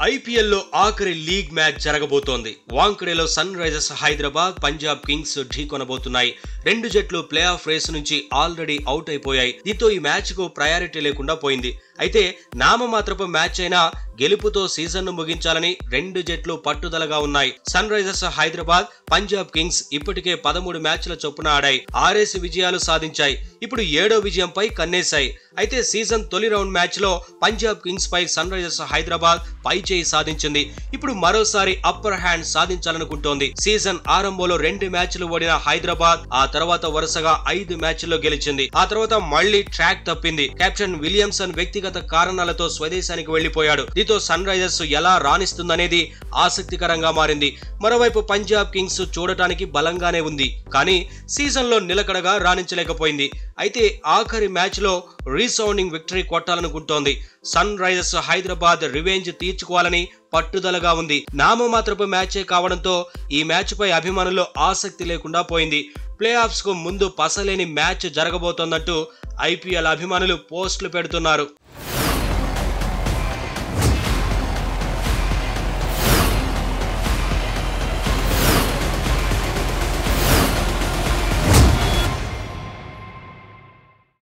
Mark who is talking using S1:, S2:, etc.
S1: IPL లో ఆఖరి league match జరగబోతోంది వాంకడేలో Sunrisers Hyderabad Punjab Kings ఢీకొనబోతున్నాయి రెండు జట్లు ప్లే ఆఫ్ రేస్ నుంచి ఆల్రెడీ అవుట్ అయిపోయాయి దీంతో ఈ మ్యాచ్ కు ప్రయారిటీ లేకుండా పోయింది అయితే నామమాత్రపు మ్యాచ్ అయినా గెలుపుతో సీజన్ ను ముగించాలని రెండు జట్లు పట్టుదలగా ఉన్నాయి Sunrisers Hyderabad Punjab Kings ఇప్పటికే పదమూడు మ్యాచ్ల చొప్పున ఆడాయి ఆరేసి విజయాలు సాధించాయి ఇప్పుడు ఏడో విజయంపై కన్నేశాయి అయితే సీజన్ తొలి రౌండ్ మ్యాచ్ లో పంజాబ్ కింగ్స్ పై సన్ రైజర్స్ హైదరాబాద్ పై చేయి సాధించింది ఇప్పుడు మరోసారి అప్పర్ హ్యాండ్ సాధించాలనుకుంటోంది సీజన్ ఆరంభంలో రెండు మ్యాచ్లు ఓడిన హైదరాబాద్ ఆ తర్వాత వరుసగా ఐదు మ్యాచ్ల్లో గెలిచింది ఆ తర్వాత మళ్లీ ట్రాక్ తప్పింది కెప్టెన్ విలియమ్సన్ వ్యక్తిగత కారణాలతో స్వదేశానికి వెళ్లిపోయాడు దీంతో సన్ రైజర్స్ ఎలా రాణిస్తుందనేది ఆసక్తికరంగా మారింది మరోవైపు పంజాబ్ కింగ్స్ చూడటానికి బలంగానే ఉంది కానీ సీజన్ లో నిలకడగా రాణించలేకపోయింది అయితే ఆఖరి మ్యాచ్ లో రీసౌండింగ్ విక్టరీ కొట్టాలనుకుంటోంది సన్ రైజర్స్ హైదరాబాద్ రివెంజ్ తీర్చుకోవాలని పట్టుదలగా ఉంది నామమాత్రపు మ్యాచే కావడంతో ఈ మ్యాచ్ పై అభిమానుల్లో ఆసక్తి లేకుండా పోయింది ప్లే ఆఫ్స్ కు ముందు పసలేని మ్యాచ్ జరగబోతోందంటూ ఐపీఎల్ అభిమానులు పోస్టులు పెడుతున్నారు